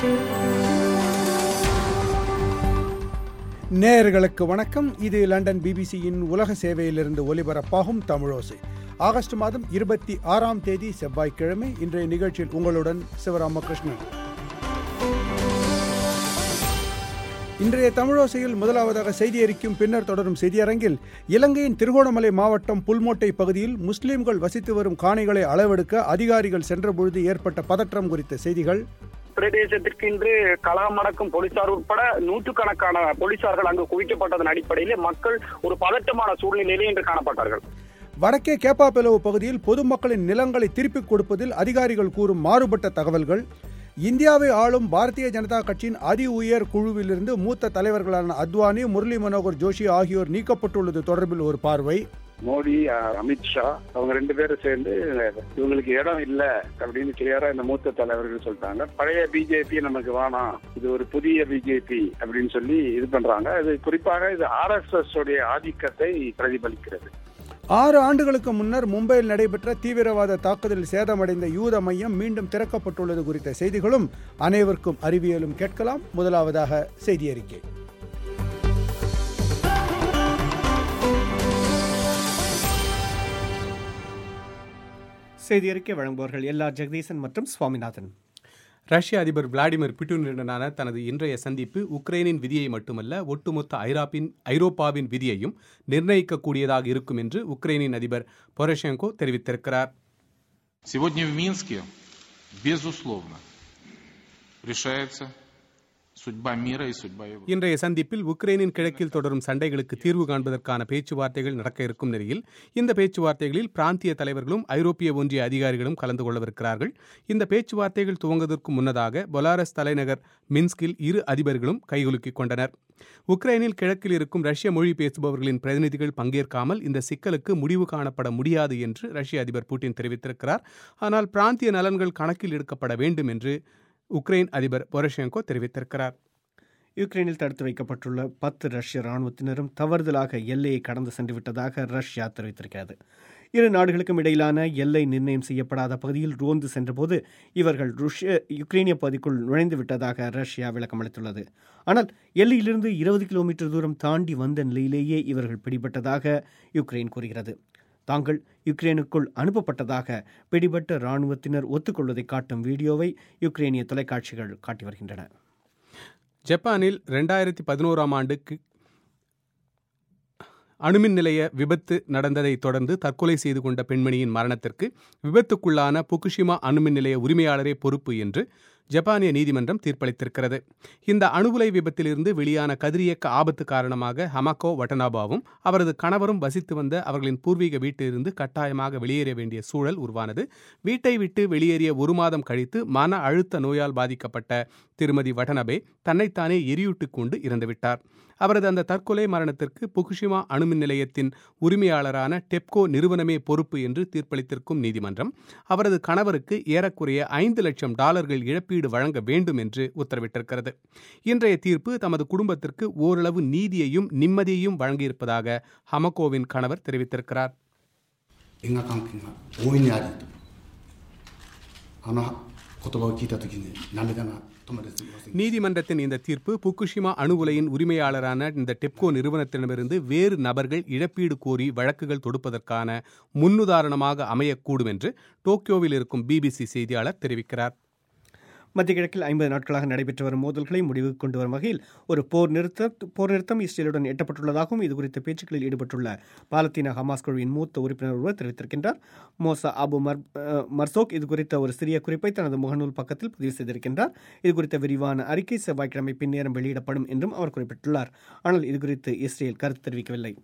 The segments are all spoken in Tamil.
நேயர்களுக்கு வணக்கம் இது லண்டன் பிபிசியின் உலக சேவையிலிருந்து ஒலிபரப்பாகும் தமிழோசை ஆகஸ்ட் மாதம் இருபத்தி ஆறாம் தேதி செவ்வாய்க்கிழமை இன்றைய நிகழ்ச்சியில் உங்களுடன் சிவராமகிருஷ்ணன் இன்றைய தமிழோசையில் முதலாவதாக செய்தி அறிக்கும் பின்னர் தொடரும் செய்தியரங்கில் இலங்கையின் திருகோணமலை மாவட்டம் புல்மோட்டை பகுதியில் முஸ்லிம்கள் வசித்து வரும் காணிகளை அளவெடுக்க அதிகாரிகள் சென்றபொழுது ஏற்பட்ட பதற்றம் குறித்த செய்திகள் பிரதேசத்திற்கு இன்று களம் அடக்கும் போலீசார் உட்பட நூற்றுக்கணக்கான போலீசார்கள் அங்கு குவிக்கப்பட்டதன் அடிப்படையில் மக்கள் ஒரு பதட்டமான சூழ்நிலையிலே இன்று காணப்பட்டார்கள் வடக்கே கேப்பாபெலவு பகுதியில் பொதுமக்களின் நிலங்களை திருப்பிக் கொடுப்பதில் அதிகாரிகள் கூறும் மாறுபட்ட தகவல்கள் இந்தியாவை ஆளும் பாரதிய ஜனதா கட்சியின் அதி உயர் குழுவிலிருந்து மூத்த தலைவர்களான அத்வானி முரளி மனோகர் ஜோஷி ஆகியோர் நீக்கப்பட்டுள்ளது தொடர்பில் ஒரு பார்வை மோடி அஹ், அமித்ஷா அவங்க ரெண்டு பேரும் சேர்ந்து இவங்களுக்கு இடம் இல்ல அப்படின்னு கிளியரா இந்த மூத்த தலைவர்கள் சொல்லிட்டாங்க பழைய பிஜேபி நமக்கு வேணாம் இது ஒரு புதிய பிஜேபி அப்படின்னு சொல்லி இது பண்றாங்க இது குறிப்பாக இது ஆர்எஸ்எஸ் உடைய ஆதிக்கத்தை பிரதிபலிக்கிறது ஆறு ஆண்டுகளுக்கு முன்னர் மும்பையில் நடைபெற்ற தீவிரவாத தாக்குதலில் சேதமடைந்த யூத மையம் மீண்டும் திறக்கப்பட்டுள்ளது குறித்த செய்திகளும் அனைவருக்கும் அறிவியலும் கேட்கலாம் முதலாவதாக செய்தி அறிக்கை செய்தி அறிக்கை வழங்குபவர்கள் எல்லா ஜெகதீசன் மற்றும் சுவாமிநாதன் ரஷ்ய அதிபர் விளாடிமிர் புட்டினுடனான தனது இன்றைய சந்திப்பு உக்ரைனின் விதியை மட்டுமல்ல ஒட்டுமொத்த ஐரோப்பின் ஐரோப்பாவின் விதியையும் நிர்ணயிக்கக்கூடியதாக இருக்கும் என்று உக்ரைனின் அதிபர் பொரஷெங்கோ தெரிவித்திருக்கிறார் Сегодня в Минске, безусловно, решается судьба мира и судьба Европы. இன்றைய சந்திப்பில் உக்ரைனின் கிழக்கில் தொடரும் சண்டைகளுக்கு தீர்வு காண்பதற்கான பேச்சுவார்த்தைகள் நடக்க இருக்கும் நிலையில் இந்த பேச்சுவார்த்தைகளில் பிராந்திய தலைவர்களும் ஐரோப்பிய ஒன்றிய அதிகாரிகளும் கலந்து கொள்ளவிருக்கிறார்கள் இந்த பேச்சுவார்த்தைகள் துவங்குவதற்கு முன்னதாக பொலாரஸ் தலைநகர் மின்ஸ்கில் இரு அதிபர்களும் கைகுலுக்கிக் கொண்டனர் உக்ரைனில் கிழக்கில் இருக்கும் ரஷ்ய மொழி பேசுபவர்களின் பிரதிநிதிகள் பங்கேற்காமல் இந்த சிக்கலுக்கு முடிவு காணப்பட முடியாது என்று ரஷ்ய அதிபர் புட்டின் தெரிவித்திருக்கிறார் ஆனால் பிராந்திய நலன்கள் கணக்கில் எடுக்கப்பட வேண்டும் என்று உக்ரைன் அதிபர் பொரஷெங்கோ தெரிவித்திருக்கிறார் யுக்ரைனில் தடுத்து வைக்கப்பட்டுள்ள பத்து ரஷ்ய இராணுவத்தினரும் தவறுதலாக எல்லையை கடந்து சென்று விட்டதாக ரஷ்யா தெரிவித்திருக்கிறது இரு நாடுகளுக்கும் இடையிலான எல்லை நிர்ணயம் செய்யப்படாத பகுதியில் ரோந்து சென்றபோது இவர்கள் ருஷ்ய யுக்ரைனிய பகுதிக்குள் நுழைந்து விட்டதாக ரஷ்யா விளக்கம் அளித்துள்ளது ஆனால் எல்லையிலிருந்து இருபது கிலோமீட்டர் தூரம் தாண்டி வந்த நிலையிலேயே இவர்கள் பிடிபட்டதாக யுக்ரைன் கூறுகிறது தாங்கள் யுக்ரைனுக்குள் அனுப்பப்பட்டதாக பிடிபட்ட இராணுவத்தினர் ஒத்துக்கொள்வதை காட்டும் வீடியோவை யுக்ரைனிய தொலைக்காட்சிகள் காட்டி வருகின்றன ஜப்பானில் ரெண்டாயிரத்தி பதினோராம் ஆண்டு கி- அணுமின் நிலைய விபத்து நடந்ததைத் தொடர்ந்து தற்கொலை செய்து கொண்ட பெண்மணியின் மரணத்திற்கு விபத்துக்குள்ளான புகுஷிமா அணுமின் நிலைய உரிமையாளரே பொறுப்பு என்று ஜப்பானிய நீதிமன்றம் தீர்ப்பளித்திருக்கிறது இந்த அணுகுலை விபத்திலிருந்து வெளியான கதிரியக்க ஆபத்து காரணமாக ஹமகோ வட்டனாபாவும் அவரது கணவரும் வசித்து வந்த அவர்களின் பூர்வீக வீட்டிலிருந்து கட்டாயமாக வெளியேற வேண்டிய சூழல் உருவானது வீட்டை விட்டு வெளியேறிய ஒரு மாதம் கழித்து மன அழுத்த நோயால் பாதிக்கப்பட்ட திருமதி வட்டனபே தன்னைத்தானே எரியூட்டிக் கொண்டு இறந்துவிட்டார் அவரது அந்த தற்கொலை மரணத்திற்கு புகுஷிமா அணுமின் நிலையத்தின் உரிமையாளரான டெப்கோ நிறுவனமே பொறுப்பு என்று தீர்ப்பளித்திருக்கும் நீதிமன்றம் அவரது கணவருக்கு ஏறக்குறைய ஐந்து லட்சம் டாலர்கள் இழப்பீடு வழங்க வேண்டும் என்று உத்தரவிட்டிருக்கிறது இன்றைய தீர்ப்பு தமது குடும்பத்திற்கு ஓரளவு நீதியையும் நிம்மதியையும் வழங்கியிருப்பதாக ஹமகோவின் கணவர் தெரிவித்திருக்கிறார் 因果関係が大いにありとあの言葉を聞いた時に涙が止まりすぎません நீதிமன்றத்தின் இந்த தீர்ப்பு புக்குஷிமா அணு உலையின் உரிமையாளரான இந்த டெப்கோ நிறுவனத்திடமிருந்து வேறு நபர்கள் இழப்பீடு கோரி வழக்குகள் தொடுப்பதற்கான முன்னுதாரணமாக அமையக்கூடும் என்று டோக்கியோவில் இருக்கும் பிபிசி செய்தியாளர் தெரிவிக்கிறார் மத்திய கிழக்கில் ஐம்பது நாட்களாக நடைபெற்று வரும் மோதல்களை முடிவுக்கு கொண்டு வரும் வகையில் ஒரு போர் நிறுத்த போர் நிறுத்தம் இஸ்ரேலுடன் எட்டப்பட்டுள்ளதாகவும் இது குறித்த பேச்சுக்களில் ஈடுபட்டுள்ள பாலத்தீன ஹமாஸ் குழுவின் மூத்த உறுப்பினர் ஒருவர் தெரிவித்திருக்கின்றார் மோசா அபு மர் அஹ், மர்சோக் இது குறித்த ஒரு சிறிய குறிப்பை தனது முகநூல் பக்கத்தில் பதிவு செய்திருக்கின்றார் இது குறித்த விரிவான அறிக்கை செவ்வாய்க்கிழமை பின்னேரம் வெளியிடப்படும் என்றும் அவர் குறிப்பிட்டுள்ளார் ஆனால் இது குறித்து இஸ்ரேல் கருத்து தெரிவிக்கவில்லை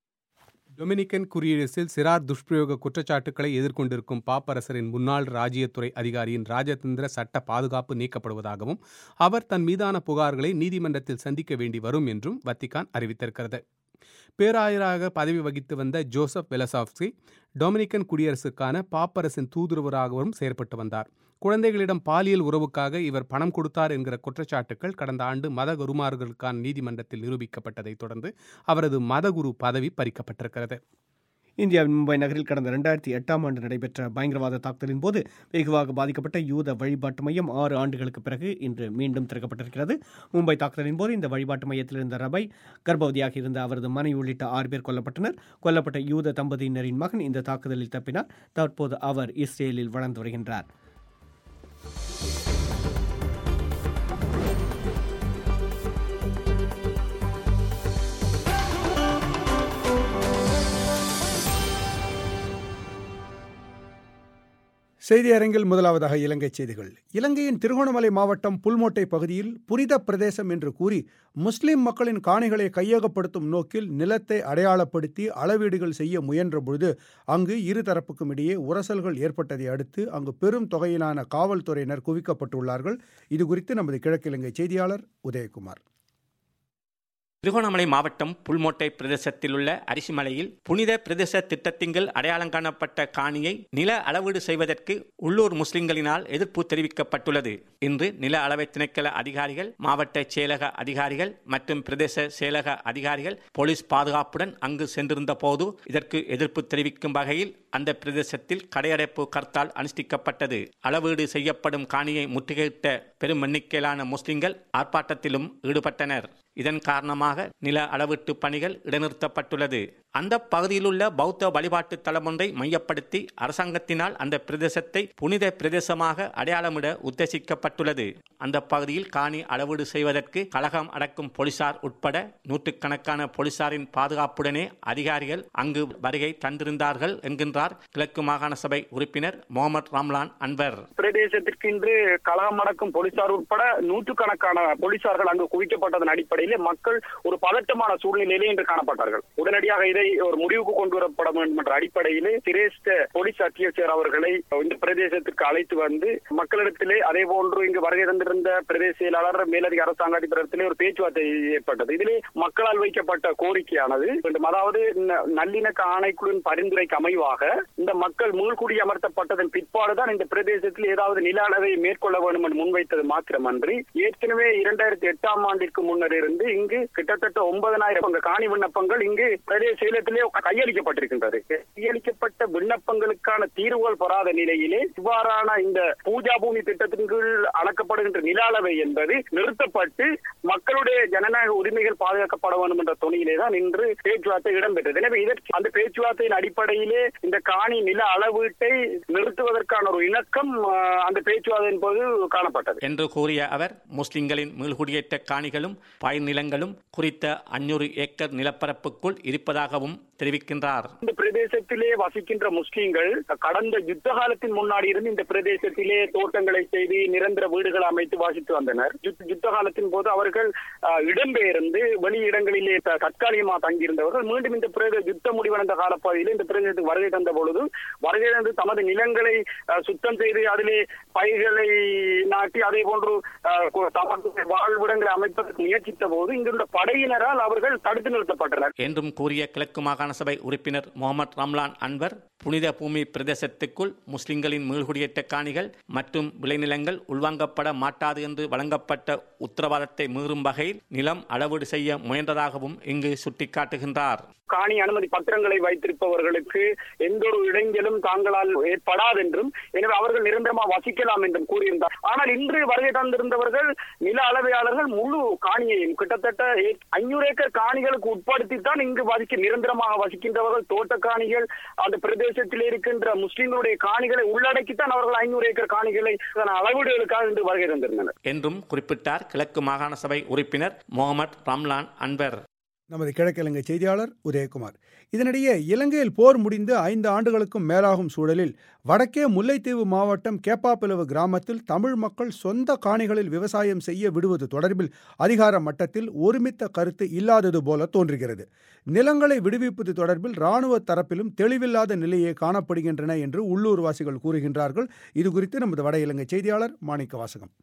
டொமினிக்கன் குடியரசில் சிறார் துஷ்பிரயோக குற்றச்சாட்டுக்களை எதிர்கொண்டிருக்கும் பாப்பரசரின் முன்னாள் ராஜ்யத்துறை அதிகாரியின் ராஜதந்திர சட்ட பாதுகாப்பு நீக்கப்படுவதாகவும் அவர் தன் மீதான புகார்களை நீதிமன்றத்தில் சந்திக்க வேண்டி வரும் என்றும் வத்திகான் அறிவித்திருக்கிறது பேராயராக பதவி வகித்து வந்த ஜோசப் வெலசாவ்ஸ்கி டொமினிக்கன் குடியரசுக்கான பாப்பரசின் தூதுவராகவும் செயற்பட்டு வந்தார் குழந்தைகளிடம் பாலியல் உறவுக்காக இவர் பணம் கொடுத்தார் என்கிற குற்றச்சாட்டுக்கள் கடந்த ஆண்டு மத குருமார்களுக்கான நீதிமன்றத்தில் நிரூபிக்கப்பட்டதைத் தொடர்ந்து அவரது மதகுரு பதவி பறிக்கப்பட்டிருக்கிறது இந்தியாவின் மும்பை நகரில் கடந்த இரண்டாயிரத்தி எட்டாம் ஆண்டு நடைபெற்ற பயங்கரவாத தாக்குதலின் போது வெகுவாக பாதிக்கப்பட்ட யூத வழிபாட்டு மையம் ஆறு ஆண்டுகளுக்கு பிறகு இன்று மீண்டும் திறக்கப்பட்டிருக்கிறது மும்பை தாக்குதலின் போது இந்த வழிபாட்டு மையத்தில் இருந்த ரபை கர்ப்பவதியாக இருந்த அவரது மனைவி உள்ளிட்ட ஆறு பேர் கொல்லப்பட்டனர் கொல்லப்பட்ட யூத தம்பதியினரின் மகன் இந்த தாக்குதலில் தப்பினார் தற்போது அவர் இஸ்ரேலில் வளர்ந்து வருகின்றார் செய்தி அரங்கில் முதலாவதாக இலங்கை செய்திகள் இலங்கையின் திருகோணமலை மாவட்டம் புல்மோட்டை பகுதியில் புனித பிரதேசம் என்று கூறி முஸ்லிம் மக்களின் காணிகளை கையகப்படுத்தும் நோக்கில் நிலத்தை அடையாளப்படுத்தி அளவீடுகள் செய்ய முயன்றபொழுது அங்கு இருதரப்புக்கும் இடையே உரசல்கள் ஏற்பட்டதை அடுத்து அங்கு பெரும் தொகையிலான காவல்துறையினர் குவிக்கப்பட்டுள்ளார்கள் இது குறித்து நமது கிழக்கிழங்கை செய்தியாளர் உதயகுமார் திருகோணமலை மாவட்டம் புல்மோட்டை பிரதேசத்தில் உள்ள அரிசிமலையில் புனித பிரதேச திட்டத்தின் கீழ் அடையாளம் காணப்பட்ட காணியை நில அளவீடு செய்வதற்கு உள்ளூர் முஸ்லிம்களினால் எதிர்ப்பு தெரிவிக்கப்பட்டுள்ளது இன்று நில அளவை திணைக்கள அதிகாரிகள் மாவட்ட செயலக அதிகாரிகள் மற்றும் பிரதேச செயலக அதிகாரிகள் போலீஸ் பாதுகாப்புடன் அங்கு சென்றிருந்த போது இதற்கு எதிர்ப்பு தெரிவிக்கும் வகையில் அந்த பிரதேசத்தில் கடையடைப்பு கர்த்தால் அனுஷ்டிக்கப்பட்டது அளவீடு செய்யப்படும் காணியை முற்றுகையிட்ட பெரும் எண்ணிக்கையிலான முஸ்லிம்கள் ஆர்ப்பாட்டத்திலும் ஈடுபட்டனர் இதன் காரணமாக நில அளவீட்டு பணிகள் இடைநிறுத்தப்பட்டுள்ளது அந்த பகுதியில் உள்ள பௌத்த வழிபாட்டு தலம் ஒன்றை மையப்படுத்தி அரசாங்கத்தினால் அந்த பிரதேசத்தை புனித பிரதேசமாக அடையாளமிட உத்தேசிக்கப்பட்டுள்ளது அந்த பகுதியில் காணி அளவீடு செய்வதற்கு கழகம் அடக்கும் போலீசார் உட்பட நூற்றுக்கணக்கான போலீசாரின் பாதுகாப்புடனே அதிகாரிகள் அங்கு வருகை தந்திருந்தார்கள் என்கின்றார் கிழக்கு மாகாண சபை உறுப்பினர் முகமது ராம்லான் அன்வர் பிரதேசத்திற்கு இன்று கழகம் அடக்கும் போலீசார் உட்பட நூற்றுக்கணக்கான போலீசார்கள் அங்கு குவிக்கப்பட்டதன் அடிப்படையிலே மக்கள் ஒரு பதட்டமான சூழ்நிலையிலே இன்று காணப்பட்டார்கள் உடனடியாக இதை ஒரு முடிவுக்கு கொண்டு வரப்பட வேண்டும் என்ற அடிப்படையிலே சிரேஷ்ட போலீஸ் அத்தியட்சர் அவர்களை இந்த பிரதேசத்திற்கு அழைத்து வந்து மக்களிடத்திலே அதே போன்று இங்கு வருகை தந்திருந்த பிரதேச செயலாளர் மேலதிக அரசாங்க அதிபரத்திலே ஒரு பேச்சுவார்த்தை ஏற்பட்டது இதிலே மக்களால் வைக்கப்பட்ட கோரிக்கையானது வேண்டும். அதாவது ந- நல்லிணக்க ஆணைக்குழுவின் பரிந்துரைக்கு அமைவாக இந்த மக்கள் மீள்குடி அமர்த்தப்பட்டதன் பிற்பாடுதான் இந்த பிரதேசத்தில் ஏதாவது நில அளவை மேற்கொள்ள வேண்டும் என்று முன்வைத்தது மாத்திரமன்றி ஏற்கனவே இரண்டாயிரத்தி எட்டாம் ஆண்டிற்கு முன்னர் இருந்து இங்கு கிட்டத்தட்ட ஒன்பதனாயிரம் பங்கு காணி விண்ணப்பங்கள் இங்கு பிரதேச செயலத்திலே கையளிக்கப்பட்டிருக்கின்றது கையளிக்கப்பட்ட விண்ணப்பங்களுக்கான தீர்வுகள் பெறாத நிலையிலே இவ்வாறான இந்த பூஜா பூமி திட்டத்தின் கீழ் அளக்கப்படுகின்ற நில அளவை என்பது நிறுத்தப்பட்டு மக்களுடைய ஜனநாயக உரிமைகள் பாதுகாக்கப்பட வேண்டும் என்ற துணையிலே தான் இன்று பேச்சுவார்த்தை இடம்பெற்றது எனவே இதற்கு அந்த பேச்சுவார்த்தையின் அடிப்படையிலே இந்த காணி நில அளவீட்டை நிறுத்துவதற்கான ஒரு இணக்கம் ஆஹ், அந்த பேச்சுவார்த்தையின் போது காணப்பட்டது என்று கூறிய அவர் முஸ்லிம்களின் மீள்குடியேற்ற காணிகளும் பயிர் நிலங்களும் குறித்த அஞ்சூறு ஏக்கர் நிலப்பரப்புக்குள் இருப்பதாகவும் தெரிவிக்கின்றார் இந்த பிரதேசத்திலே வசிக்கின்ற முஸ்லிம்கள் கடந்த யுத்த காலத்தின் முன்னாடி இருந்து இந்த பிரதேசத்திலே தோட்டங்களை செய்து நிரந்தர வீடுகள் அமைத்து வாசித்து வந்தனர் யுத்த- யுத்த காலத்தின் போது அவர்கள் ஆஹ், இடம்பெயர்ந்து வெளி இடங்களிலே த- தற்காலிகமாக தங்கியிருந்தவர்கள் மீண்டும் இந்த பிரதேச யுத்தம் முடிவடைந்த காலப்பகுதியில் இந்த பிரதேசத்துக்கு வருகை தந்த பொழுது வருகை தந்து தமது நிலங்களை ஆஹ், சுத்தம் செய்து அதிலே பயிர்களை நாட்டி அதே போன்று ஆஹ், கு- தமது வாழ்விடங்களை அமைப்பதற்கு முயற்சித்த போது இங்குள்ள படையினரால் அவர்கள் தடுத்து நிறுத்தப்பட்டனர் என்றும் கூறிய கிழக்கு மாகாண சபை உறுப்பினர் முகமது ரம்லான் அன்வர் புனித பூமி பிரதேசத்துக்குள் முஸ்லிம்களின் மீள்குடியேற்ற காணிகள் மற்றும் விளைநிலங்கள் உள்வாங்கப்பட மாட்டாது என்று வழங்கப்பட்ட உத்தரவாதத்தை மீறும் வகையில் நிலம் அளவீடு செய்ய முயன்றதாகவும் இங்கு சுட்டிக்காட்டுகின்றார் காணி அனுமதி பத்திரங்களை வைத்திருப்பவர்களுக்கு எந்த ஒரு இடைஞ்சலும் தாங்களால் ஏற்படாது என்றும் எனவே அவர்கள் நிரந்தரமாக வசிக்கலாம் என்றும் கூறியிருந்தார் ஆனால் இன்று வருகை தந்திருந்தவர்கள் நில அளவையாளர்கள் முழு காணியையும் கிட்டத்தட்ட ஐநூறு ஏக்கர் காணிகளுக்கு உட்படுத்தித்தான் இங்கு வசிக்க நிரந்தரமாக வசிக்கின்றவர்கள் தோட்ட காணிகள் அந்த பிரதேசத்தில் இருக்கின்ற முஸ்லிம்களுடைய காணிகளை உள்ளடக்கித்தான் அவர்கள் ஐநூறு ஏக்கர் காணிகளை அதன் அளவீடுகளுக்காக இன்று வருகை தந்திருந்தனர் என்றும் குறிப்பிட்டார் கிழக்கு மாகாண சபை உறுப்பினர் முகமது ரம்லான் அன்வர் நமது கிழக்கிழங்கை செய்தியாளர் உதயகுமார் இதனிடையே இலங்கையில் போர் முடிந்து ஐந்து ஆண்டுகளுக்கும் மேலாகும் சூழலில் வடக்கே முல்லைத்தீவு மாவட்டம் கேப்பாப்பிலவு கிராமத்தில் தமிழ் மக்கள் சொந்த காணிகளில் விவசாயம் செய்ய விடுவது தொடர்பில் அதிகார மட்டத்தில் ஒருமித்த கருத்து இல்லாதது போல தோன்றுகிறது நிலங்களை விடுவிப்பது தொடர்பில் இராணுவ தரப்பிலும் தெளிவில்லாத நிலையே காணப்படுகின்றன என்று உள்ளூர்வாசிகள் கூறுகின்றார்கள் இது குறித்து நமது வட இலங்கை செய்தியாளர் மாணிக்க வாசகம்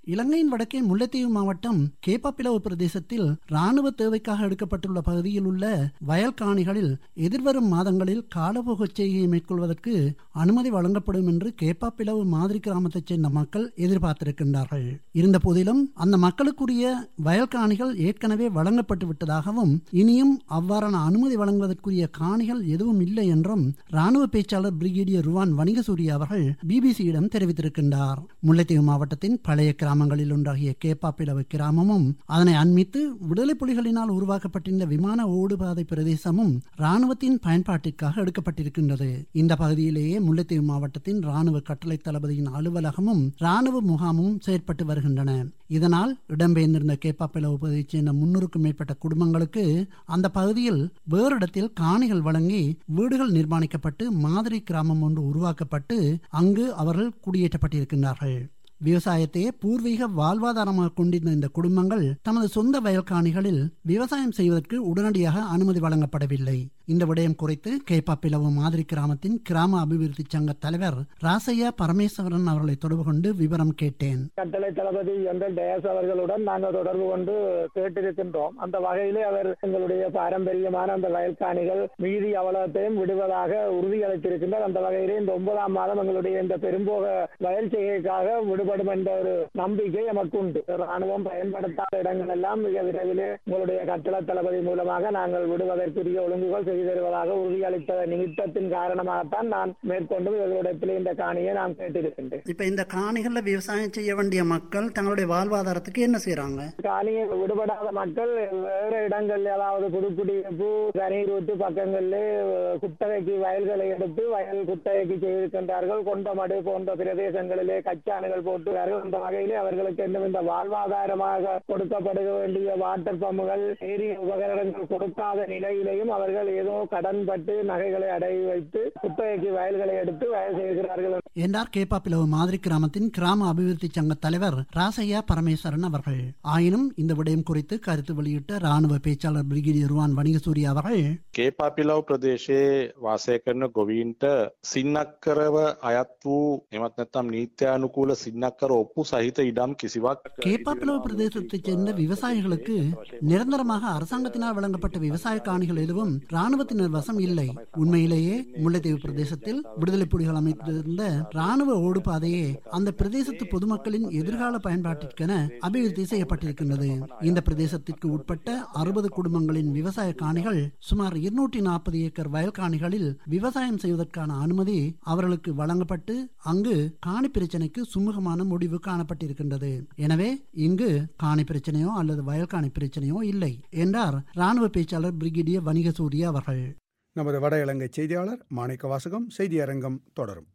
இலங்கையின் வடக்கே முல்லைத்தீவு மாவட்டம் கேப்பாப்பிலவு பிரதேசத்தில் ராணுவ தேவைக்காக எடுக்கப்பட்டுள்ள பகுதியில் உள்ள வயல் காணிகளில் எதிர்வரும் மாதங்களில் காலபோக செய்கையை மேற்கொள்வதற்கு அனுமதி வழங்கப்படும் என்று கேப்பாப்பிலவு மாதிரி கிராமத்தைச் சேர்ந்த மக்கள் எதிர்பார்த்திருக்கின்றார்கள் இருந்த போதிலும் அந்த மக்களுக்குரிய வயல் காணிகள் ஏற்கனவே வழங்கப்பட்டு விட்டதாகவும் இனியும் அவ்வாறான அனுமதி வழங்குவதற்குரிய காணிகள் எதுவும் இல்லை என்றும் ராணுவ பேச்சாளர் பிரிகேடியர் ருவான் வணிகசூரிய அவர்கள் பிபிசியிடம் தெரிவித்திருக்கின்றார் முல்லைத்தீவு மாவட்டத்தின் பழைய கிராமங்களில் ஒன்றாகிய கேப்பாப்பிலவு கிராமமும் அதனை அண்மித்து விடுதலை புலிகளினால் உருவாக்கப்பட்டிருந்த விமான ஓடுபாதை பிரதேசமும் ராணுவத்தின் பயன்பாட்டிற்காக எடுக்கப்பட்டிருக்கின்றது இந்த பகுதியிலேயே முல்லைத்தீவு மாவட்டத்தின் ராணுவ கட்டளை தளபதியின் அலுவலகமும் ராணுவ முகாமும் செயற்பட்டு வருகின்றன இதனால் இடம்பெயர்ந்திருந்த கேப்பாப்பிலவு பகுதியைச் சேர்ந்த முன்னூறுக்கும் மேற்பட்ட குடும்பங்களுக்கு அந்த பகுதியில் வேறு இடத்தில் காணிகள் வழங்கி வீடுகள் நிர்மாணிக்கப்பட்டு மாதிரி கிராமம் ஒன்று உருவாக்கப்பட்டு அங்கு அவர்கள் குடியேற்றப்பட்டிருக்கின்றார்கள் விவசாயத்தையே பூர்வீக வாழ்வாதாரமாக கொண்டிருந்த இந்த குடும்பங்கள் தமது சொந்த வயல் காணிகளில் விவசாயம் செய்வதற்கு உடனடியாக அனுமதி வழங்கப்படவில்லை இந்த விடயம் குறித்து கேப்பாப்பிலவு மாதிரி கிராமத்தின் கிராம அபிவிருத்தி சங்க தலைவர் ராசையா பரமேஸ்வரன் அவர்களை தொடர்பு கொண்டு விவரம் கேட்டேன் கட்டளை தளபதி என்ற டேஸ் அவர்களுடன் நாங்கள் தொடர்பு கொண்டு கேட்டிருக்கின்றோம் அந்த வகையிலே அவர் எங்களுடைய பாரம்பரியமான அந்த வயல் காணிகள் மீதி அவலத்தையும் விடுவதாக உறுதியளித்திருக்கின்றார் அந்த வகையிலே இந்த ஒன்பதாம் மாதம் எங்களுடைய இந்த பெரும்போக வயல் செய்கைக்காக விடுபடும் என்ற ஒரு நம்பிக்கை எமக்கு உண்டு ராணுவம் பயன்படுத்தாத இடங்கள் எல்லாம் மிக விரைவிலே உங்களுடைய கட்டளை தளபதி மூலமாக நாங்கள் விடுவதற்குரிய ஒழுங்குகள் செய்து தருவதாக உறுதியளித்த நிமித்தத்தின் காரணமாகத்தான் நான் மேற்கொண்டு இவர்களிடத்திலே இந்த காணியை நான் கேட்டிருக்கின்றேன் இப்ப இந்த காணிகள்ல விவசாயம் செய்ய வேண்டிய மக்கள் தங்களுடைய வாழ்வாதாரத்துக்கு என்ன செய்யறாங்க காணியை விடுபடாத மக்கள் வேற இடங்கள்ல அதாவது புதுக்குடியிருப்பு கனீரூத்து பக்கங்களிலே குத்தகைக்கு வயல்களை எடுத்து வயல் குத்தகைக்கு செய்திருக்கின்றார்கள் கொண்டமடு போன்ற பிரதேசங்களிலே கச்சானுகள் போட்டுகிறார்கள் அந்த வகையிலே அவர்களுக்கு இன்னும் இந்த வாழ்வாதாரமாக கொடுக்கப்பட வேண்டிய வாட்டர் பம்புகள் ஏரிய உபகரணங்கள் கொடுக்காத நிலையிலேயும் அவர்கள் ஏதோ கடன் பட்டு நகைகளை அடகு வைத்து குத்தகைக்கு வயல்களை எடுத்து வயல் செய்கிறார்கள் என்றார் கேப்பாப்பிலவு மாதிரி கிராமத்தின் கிராம அபிவிருத்தி சங்க தலைவர் ராசையா பரமேஸ்வரன் அவர்கள் ஆயினும் இந்த விடயம் குறித்து கருத்து வெளியிட்ட ராணுவ பேச்சாளர் பிரிகேடியர் ருவான் வணிகசூரிய அவர்கள் කේපාපිලව් ප්‍රදේශයේ වාසය කරන ගොවීන්ට සින්නක්කරව අයත් වූ එමත් නැත්තම් නීත්‍යානුකූල සින්නක්කර ඔප්පු සහිත ඉඩම් කිසිවක් கேப்பாப்பிலவு பிரதேசத்தைச் சேர்ந்த விவசாயிகளுக்கு நிரந்தரமாக அரசாங்கத்தினால் வழங்கப்பட்ட விவசாய காணிகள் எதுவும் ராணுவத்தினர் வசம் இல்லை உண்மையிலேயே முல்லைத்தீவு பிரதேசத்தில் விடுதலை புலிகள் அமைத்திருந்த ராணுவ ஓடுபாதையே அந்த பிரதேசத்து பொதுமக்களின் எதிர்கால பயன்பாட்டிற்கென அபிவிருத்தி செய்யப்பட்டிருக்கின்றது இந்த பிரதேசத்திற்கு உட்பட்ட அறுபது குடும்பங்களின் விவசாய காணிகள் சுமார் இருநூற்றி நாற்பது ஏக்கர் வயல் காணிகளில் விவசாயம் செய்வதற்கான அனுமதி அவர்களுக்கு வழங்கப்பட்டு அங்கு காணி பிரச்சனைக்கு சுமூகமான முடிவு காணப்பட்டிருக்கின்றது எனவே இங்கு காணி பிரச்சனையோ அல்லது வயல் காணி பிரச்சனையோ இல்லை என்றார் ராணுவ பேச்சாளர் பிரிகேடியர் வணிகசூரிய அவர்கள் நமது வட இலங்கை செய்தியாளர் மாணிக்க வாசகம் செய்தி அரங்கம் தொடரும்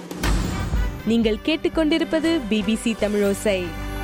நீங்கள் கேட்டுக்கொண்டிருப்பது பிபிசி தமிழோசை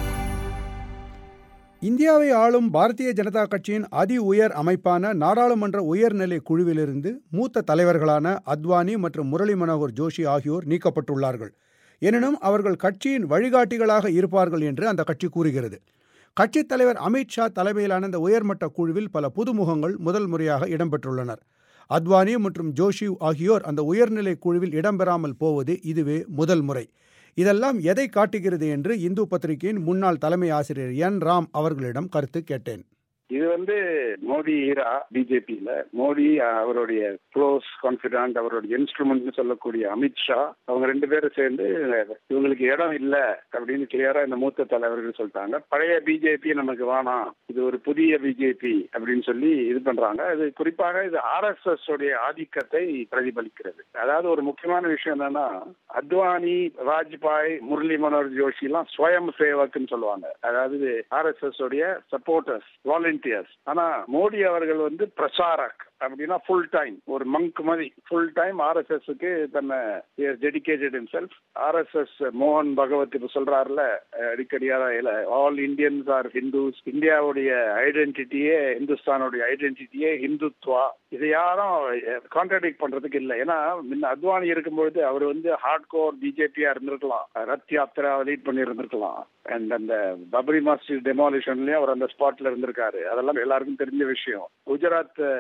இந்தியாவை ஆளும் பாரதிய ஜனதா கட்சியின் அதி உயர் அமைப்பான நாடாளுமன்ற உயர்நிலை குழுவிலிருந்து மூத்த தலைவர்களான அத்வானி மற்றும் முரளி மனோகர் ஜோஷி ஆகியோர் நீக்கப்பட்டுள்ளார்கள் எனினும் அவர்கள் கட்சியின் வழிகாட்டிகளாக இருப்பார்கள் என்று அந்த கட்சி கூறுகிறது கட்சித் தலைவர் அமித் ஷா தலைமையிலான இந்த உயர்மட்ட குழுவில் பல புதுமுகங்கள் முதல் முறையாக இடம்பெற்றுள்ளனர் அத்வானி மற்றும் ஜோஷி ஆகியோர் அந்த உயர்நிலை குழுவில் இடம்பெறாமல் போவது இதுவே முதல் முறை இதெல்லாம் எதை காட்டுகிறது என்று இந்து பத்திரிகையின் முன்னாள் தலைமை ஆசிரியர் என் ராம் அவர்களிடம் கருத்து கேட்டேன் இது வந்து மோடி ஈரா பிஜேபியில மோடி அவருடைய க்ளோஸ் கான்பிடன்ட் அவருடைய இன்ஸ்ட்ருமெண்ட் சொல்லக்கூடிய அமித்ஷா அவங்க ரெண்டு பேரும் சேர்ந்து இவங்களுக்கு இடம் இல்ல அப்படின்னு கிளியரா இந்த மூத்த தலைவர்கள் சொல்லிட்டாங்க பழைய பிஜேபி நமக்கு வேணாம் இது ஒரு புதிய பிஜேபி அப்படின்னு சொல்லி இது பண்றாங்க இது குறிப்பாக இது ஆர் எஸ் எஸ் உடைய ஆதிக்கத்தை பிரதிபலிக்கிறது அதாவது ஒரு முக்கியமான விஷயம் என்னன்னா அத்வானி வாஜ்பாய் முரளி மனோகர் ஜோஷி எல்லாம் ஸ்வயம் சேவக்னு சொல்லுவாங்க அதாவது ஆர் எஸ் எஸ் உடைய சப்போர்டர்ஸ் வாலண்டியர்ஸ் ஆனா மோடி அவர்கள் வந்து பிரசாரக் அப்படின்னா ஃபுல் டைம் ஒரு மங்க் மாதிரி ஃபுல் டைம் ஆர்எஸ்எஸ்க்கு தன்னை டெடிக்கேட்டட் இன் செல்ஃப் ஆர்எஸ்எஸ் மோகன் பகவத் இப்ப சொல்றாருல அடிக்கடியாக ஆல் இந்தியன்ஸ் ஆர் ஹிந்துஸ் இந்தியாவுடைய ஐடென்டிட்டியே இந்துஸ்தானுடைய ஐடென்டிட்டியே ஹிந்துத்வா இதை யாரும் கான்ட்ராடிக்ட் பண்றதுக்கு இல்லை ஏன்னா முன்ன அத்வானி இருக்கும்பொழுது அவர் வந்து ஹார்ட் கோர் பிஜேபியா இருந்திருக்கலாம் ரத் யாத்திரா லீட் பண்ணி இருந்திருக்கலாம் அண்ட் அந்த பப்ரி மஸ்ஜித் டெமாலிஷன்லயும் அவர் அந்த ஸ்பாட்ல இருந்திருக்காரு அதெல்லாம் எல்லாருக்கும் தெரிஞ்ச விஷயம் குஜராத் இந்த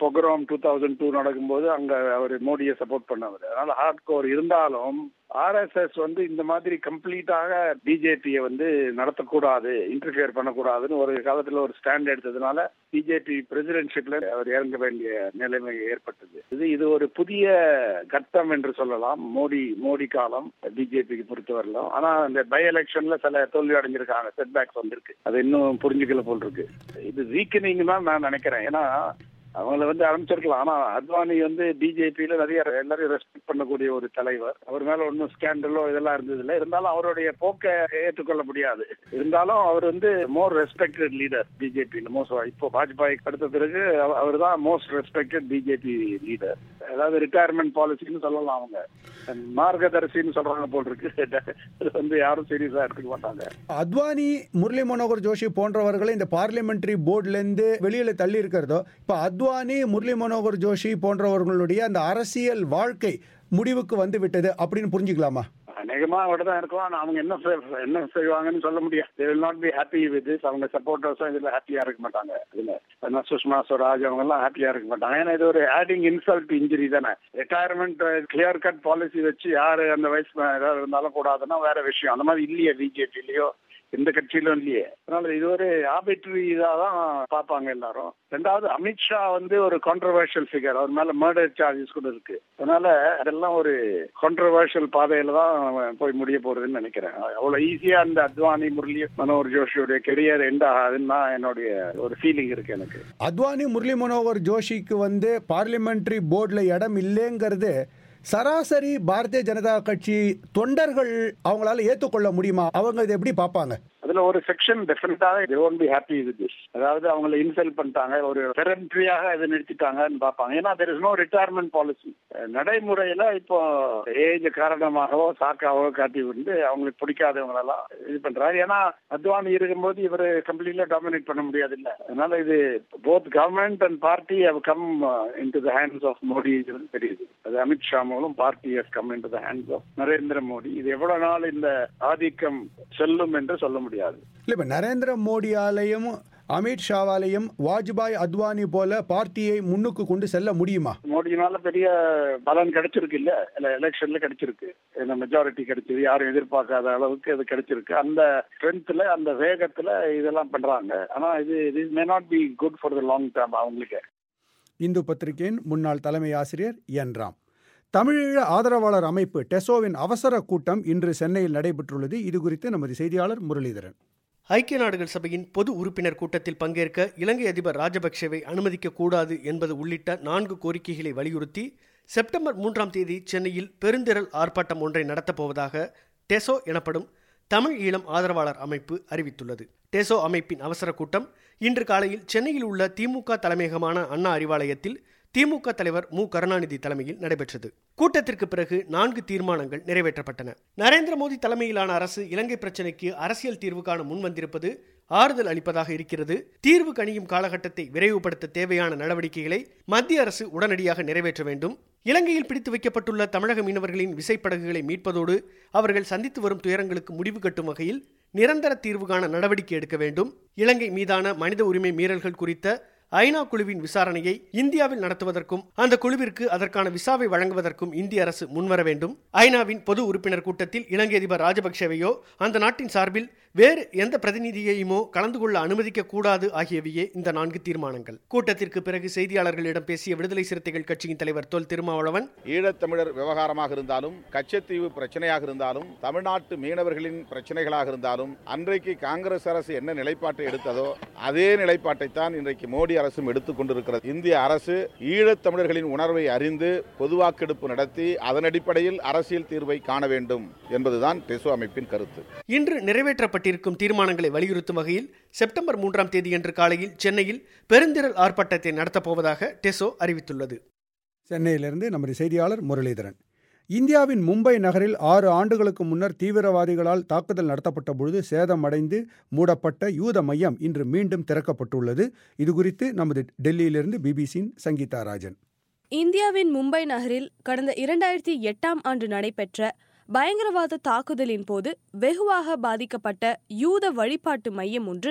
பொக்ராம் டூ தௌசண்ட் டூ நடக்கும்போது அங்க அவர் மோடியை சப்போர்ட் பண்ணவர் அதனால ஹார்ட் கோர் இருந்தாலும் ஆர்எஸ்எஸ் வந்து இந்த மாதிரி கம்ப்ளீட்டாக பிஜேபியை வந்து நடத்தக்கூடாது இன்டர்ஃபியர் பண்ணக்கூடாதுன்னு ஒரு காலத்துல ஒரு ஸ்டாண்ட் எடுத்ததுனால பிஜேபி பிரசிடென்ட்ஷிப்ல அவர் இறங்க வேண்டிய நிலைமை ஏற்பட்டது இது இது ஒரு புதிய கட்டம் என்று சொல்லலாம் மோடி மோடி காலம் பிஜேபிக்கு பொறுத்த வரலாம் ஆனா இந்த பை எலெக்ஷன்ல சில தோல்வி அடைஞ்சிருக்காங்க செட்பேக்ஸ் வந்திருக்கு அது இன்னும் புரிஞ்சுக்கல போல் இருக்கு இது வீக்கனிங் தான் நான் நினைக்கிறேன் ஏன்னா அவங்கள வந்து ஆரம்பிச்சிருக்கலாம் ஆனா அத்வானி வந்து பிஜேபியில நிறைய எல்லாரையும் ரெஸ்பெக்ட் பண்ணக்கூடிய ஒரு தலைவர் அவர் மேல ஒன்றும் ஸ்கேண்டலோ இதெல்லாம் இருந்தது இல்லை இருந்தாலும் அவருடைய போக்கை ஏற்றுக்கொள்ள முடியாது இருந்தாலும் அவர் வந்து மோர் ரெஸ்பெக்டட் லீடர் பிஜேபியில் மோஸ்ட் இப்போ வாஜ்பாய் அடுத்த பிறகு அவர் தான் மோஸ்ட் ரெஸ்பெக்டட் பிஜேபி லீடர் அதாவது ரிட்டையர்மெண்ட் பாலிசின்னு சொல்லலாம் அவங்க மார்கதர்சின்னு சொல்றாங்க போல் இருக்கு அது வந்து யாரும் சீரியஸா எடுத்துக்க மாட்டாங்க அத்வானி முரளி மனோகர் ஜோஷி போன்றவர்களை இந்த பார்லிமெண்டரி போர்டுல இருந்து வெளியில தள்ளி இருக்கிறதோ இப்ப அத்வானி முரளி மனோகர் ஜோஷி போன்றவர்களுடைய அந்த அரசியல் வாழ்க்கை முடிவுக்கு வந்து விட்டது அப்படின்னு புரிஞ்சுக்கலாமா அநேகமா அவட தான் இருக்கும் ஆனா அவங்க என்ன செய்- என்ன செய்வாங்கன்னு சொல்ல முடியாது they will not be happy with this அவங்க சப்போர்ட்டர்ஸும் இதுல ஹாப்பியா இருக்க மாட்டாங்க இதுல ஏன்னா சுஷ்மா ஸ்வராஜ் அவங்க எல்லாம் ஹாப்பியா இருக்க மாட்டாங்க ஏன்னா இது ஒரு ஆடிங் இன்சல்ட் இன்ஜுரி தானே ரிட்டையர்மெண்ட் கிளியர் கட் பாலிசி வச்சு யாரு அந்த வயசு ஏதாவது இருந்தாலும் கூடாதுன்னா வேற விஷயம் அந்த மாதிரி இல்லையே பிஜேபிலயோ எந்த கட்சியிலும் இல்லையே அதனால இது ஒரு ஆபிட்ரி இதா தான் பார்ப்பாங்க எல்லாரும் ரெண்டாவது அமித்ஷா வந்து ஒரு கான்ட்ரவர்ஷியல் ஃபிகர் அவர் மேல மர்டர் சார்ஜஸ் கூட இருக்கு அதனால அதெல்லாம் ஒரு கான்ட்ரவர்ஷியல் பாதையில தான் அவன் போய் முடிய போறதுன்னு நினைக்கிறேன் அவ்வளவு ஈஸியா அந்த அத்வானி முரளி மனோகர் ஜோஷியோட கெரியர் எண்ட் ஆகாதுன்னு தான் என்னுடைய ஒரு ஃபீலிங் இருக்கு எனக்கு அத்வானி முரளி மனோகர் ஜோஷிக்கு வந்து பார்லிமெண்டரி போர்டில் இடம் இல்லைங்கிறது சராசரி பாரதிய ஜனதா கட்சி தொண்டர்கள் அவங்களால ஏற்றுக்கொள்ள முடியுமா அவங்க இதை எப்படி பார்ப்பாங்க அதுல ஒரு செக்ஷன் டெஃபினட்டாக they won't be happy with this அதாவது அவங்களை இன்சல்ட் பண்ணிட்டாங்க ஒரு பெரண்ட்ரியாக இதை நிறுத்திட்டாங்கன்னு பார்ப்பாங்க ஏன்னா there is no retirement policy நடைமுறையில இப்போ ஏஜ் காரணமாகவோ சாக்காவோ காட்டி வந்து அவங்களுக்கு பிடிக்காதவங்களெல்லாம் இது பண்றாரு ஏன்னா அத்வானி இருக்கும்போது இவர் கம்ப்ளீட்ல டாமினேட் பண்ண முடியாது இல்ல அதனால இது both government and party have come into the hands of Modi இது தெரியுது அது அமித்ஷா மூலம் party has come into the hands of Narendra Modi இது எவ்வளவு நாள் இந்த ஆதிக்கம் செல்லும் என்று சொல்ல முடியாது இல்லை இப்போ நரேந்திர மோடியாலையும் அமித் ஷாவாலையும் வாஜ்பாய் அத்வானி போல பார்ட்டியை முன்னுக்கு கொண்டு செல்ல முடியுமா மோடியினால பெரிய பலன் கிடைச்சிருக்கு இல்ல இல்ல எலெக்ஷன்ல கிடைச்சிருக்கு இந்த மெஜாரிட்டி கிடைச்சது யாரும் எதிர்பார்க்காத அளவுக்கு இது கிடைச்சிருக்கு அந்த ஸ்ட்ரென்த்ல அந்த வேகத்துல இதெல்லாம் பண்றாங்க ஆனா இது இது may not be good for the long term அவங்களுக்கு இந்து பத்திரிகையின் முன்னாள் தலைமை ஆசிரியர் என் ராம் தமிழீழ ஆதரவாளர் அமைப்பு டெசோவின் அவசர கூட்டம் இன்று சென்னையில் நடைபெற்றுள்ளது இது குறித்து நமது செய்தியாளர் முரளிதரன் ஐக்கிய நாடுகள் சபையின் பொது உறுப்பினர் கூட்டத்தில் பங்கேற்க இலங்கை அதிபர் ராஜபக்சேவை அனுமதிக்க கூடாது என்பது உள்ளிட்ட நான்கு கோரிக்கைகளை வலியுறுத்தி செப்டம்பர் மூன்றாம் தேதி சென்னையில் பெருந்திரள் ஆர்ப்பாட்டம் ஒன்றை நடத்தப்போவதாக டெசோ எனப்படும் தமிழ் ஈழம் ஆதரவாளர் அமைப்பு அறிவித்துள்ளது டெசோ அமைப்பின் அவசர கூட்டம் இன்று காலையில் சென்னையில் உள்ள திமுக தலைமையகமான அண்ணா அறிவாலயத்தில் திமுக தலைவர் மு கருணாநிதி தலைமையில் நடைபெற்றது கூட்டத்திற்கு பிறகு நான்கு தீர்மானங்கள் நிறைவேற்றப்பட்டன நரேந்திர மோடி தலைமையிலான அரசு இலங்கை பிரச்சினைக்கு அரசியல் தீர்வு காண முன்வந்திருப்பது ஆறுதல் அளிப்பதாக இருக்கிறது தீர்வு கணியும் காலகட்டத்தை விரைவுபடுத்த தேவையான நடவடிக்கைகளை மத்திய அரசு உடனடியாக நிறைவேற்ற வேண்டும் இலங்கையில் பிடித்து வைக்கப்பட்டுள்ள தமிழக மீனவர்களின் விசைப்படகுகளை மீட்பதோடு அவர்கள் சந்தித்து வரும் துயரங்களுக்கு முடிவு கட்டும் வகையில் நிரந்தர தீர்வு காண நடவடிக்கை எடுக்க வேண்டும் இலங்கை மீதான மனித உரிமை மீறல்கள் குறித்த ஐநா குழுவின் விசாரணையை இந்தியாவில் நடத்துவதற்கும் அந்த குழுவிற்கு அதற்கான விசாவை வழங்குவதற்கும் இந்திய அரசு முன்வர வேண்டும் ஐநாவின் பொது உறுப்பினர் கூட்டத்தில் இலங்கை அதிபர் ராஜபக்சேவையோ அந்த நாட்டின் சார்பில் வேறு எந்த பிரதிநிதியையுமோ கலந்து கொள்ள அனுமதிக்க கூடாது ஆகியவையே இந்த நான்கு தீர்மானங்கள் கூட்டத்திற்கு பிறகு செய்தியாளர்களிடம் பேசிய விடுதலை சிறுத்தைகள் கட்சியின் தலைவர் தொல் திருமாவளவன் ஈழத்தமிழர் விவகாரமாக இருந்தாலும் கச்சத்தீவு பிரச்சனையாக இருந்தாலும் தமிழ்நாட்டு மீனவர்களின் பிரச்சனைகளாக இருந்தாலும் அன்றைக்கு காங்கிரஸ் அரசு என்ன நிலைப்பாட்டை எடுத்ததோ அதே நிலைப்பாட்டைத்தான் இன்றைக்கு மோடி அரசும் எடுத்துக் கொண்டிருக்கிறது இந்திய அரசு ஈழத்தமிழர்களின் உணர்வை அறிந்து பொதுவாக்கெடுப்பு நடத்தி அதன் அடிப்படையில் அரசியல் தீர்வை காண வேண்டும் என்பதுதான் டெசோ அமைப்பின் கருத்து இன்று நிறைவேற்றப்பட்டிருக்கும் தீர்மானங்களை வலியுறுத்தும் வகையில் செப்டம்பர் மூன்றாம் தேதியன்று காலையில் சென்னையில் பெருந்திரள் ஆர்ப்பாட்டத்தை நடத்தப்போவதாக டெசோ அறிவித்துள்ளது சென்னையிலிருந்து நமது செய்தியாளர் முரளிதரன் இந்தியாவின் மும்பை நகரில் ஆறு ஆண்டுகளுக்கு முன்னர் தீவிரவாதிகளால் தாக்குதல் நடத்தப்பட்ட பொழுது சேதமடைந்து மூடப்பட்ட யூத மையம் இன்று மீண்டும் திறக்கப்பட்டுள்ளது இதுகுறித்து நமது டெல்லியிலிருந்து பிபிசியின் சங்கீதா ராஜன் இந்தியாவின் மும்பை நகரில் கடந்த இரண்டாயிரத்தி எட்டாம் ஆண்டு நடைபெற்ற பயங்கரவாத தாக்குதலின் போது வெகுவாக பாதிக்கப்பட்ட யூத வழிபாட்டு மையம் ஒன்று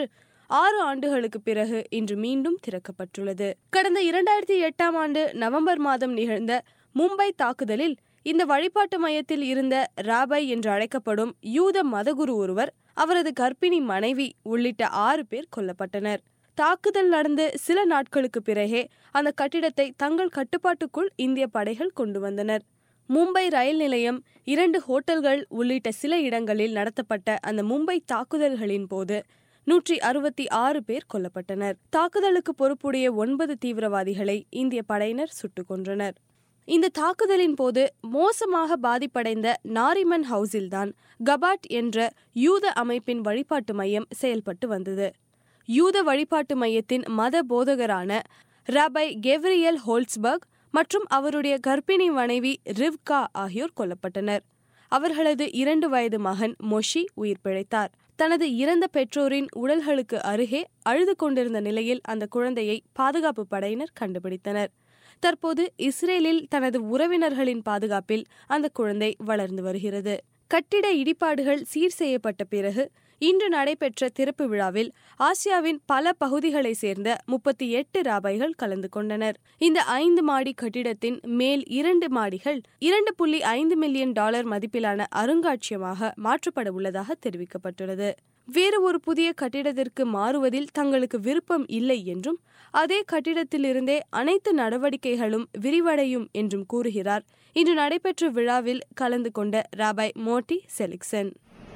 ஆறு ஆண்டுகளுக்கு பிறகு இன்று மீண்டும் திறக்கப்பட்டுள்ளது கடந்த இரண்டாயிரத்தி எட்டாம் ஆண்டு நவம்பர் மாதம் நிகழ்ந்த மும்பை தாக்குதலில் இந்த வழிபாட்டு மையத்தில் இருந்த ராபை என்று அழைக்கப்படும் யூத மதகுரு ஒருவர் அவரது கர்ப்பிணி மனைவி உள்ளிட்ட ஆறு பேர் கொல்லப்பட்டனர் தாக்குதல் நடந்து சில நாட்களுக்கு பிறகே அந்த கட்டிடத்தை தங்கள் கட்டுப்பாட்டுக்குள் இந்திய படைகள் கொண்டு வந்தனர் மும்பை ரயில் நிலையம் இரண்டு ஹோட்டல்கள் உள்ளிட்ட சில இடங்களில் நடத்தப்பட்ட அந்த மும்பை தாக்குதல்களின் போது நூற்றி அறுபத்தி ஆறு பேர் கொல்லப்பட்டனர் தாக்குதலுக்கு பொறுப்புடைய ஒன்பது தீவிரவாதிகளை இந்திய படையினர் சுட்டுக் கொன்றனர் இந்த தாக்குதலின் போது மோசமாக பாதிப்படைந்த நாரிமன் ஹவுஸில்தான் கபாட் என்ற யூத அமைப்பின் வழிபாட்டு மையம் செயல்பட்டு வந்தது யூத வழிபாட்டு மையத்தின் மத போதகரான ரபை கெவ்ரியல் ஹோல்ஸ்பர்க் மற்றும் அவருடைய கர்ப்பிணி மனைவி ரிவ்கா ஆகியோர் கொல்லப்பட்டனர் அவர்களது இரண்டு வயது மகன் மொஷி உயிர் பிழைத்தார் தனது இறந்த பெற்றோரின் உடல்களுக்கு அருகே அழுது கொண்டிருந்த நிலையில் அந்த குழந்தையை பாதுகாப்பு படையினர் கண்டுபிடித்தனர் தற்போது இஸ்ரேலில் தனது உறவினர்களின் பாதுகாப்பில் அந்த குழந்தை வளர்ந்து வருகிறது கட்டிட இடிபாடுகள் சீர் செய்யப்பட்ட பிறகு இன்று நடைபெற்ற திறப்பு விழாவில் ஆசியாவின் பல பகுதிகளை சேர்ந்த முப்பத்தி எட்டு ராபைகள் கலந்து கொண்டனர் இந்த ஐந்து மாடி கட்டிடத்தின் மேல் இரண்டு மாடிகள் இரண்டு புள்ளி ஐந்து மில்லியன் டாலர் மதிப்பிலான அருங்காட்சியகமாக மாற்றப்பட உள்ளதாக தெரிவிக்கப்பட்டுள்ளது வேறு ஒரு புதிய கட்டிடத்திற்கு மாறுவதில் தங்களுக்கு விருப்பம் இல்லை என்றும் அதே கட்டிடத்திலிருந்தே அனைத்து நடவடிக்கைகளும் விரிவடையும் என்றும் கூறுகிறார் இன்று நடைபெற்ற விழாவில் கலந்து கொண்ட ராபாய் மோட்டி செலிக்சன்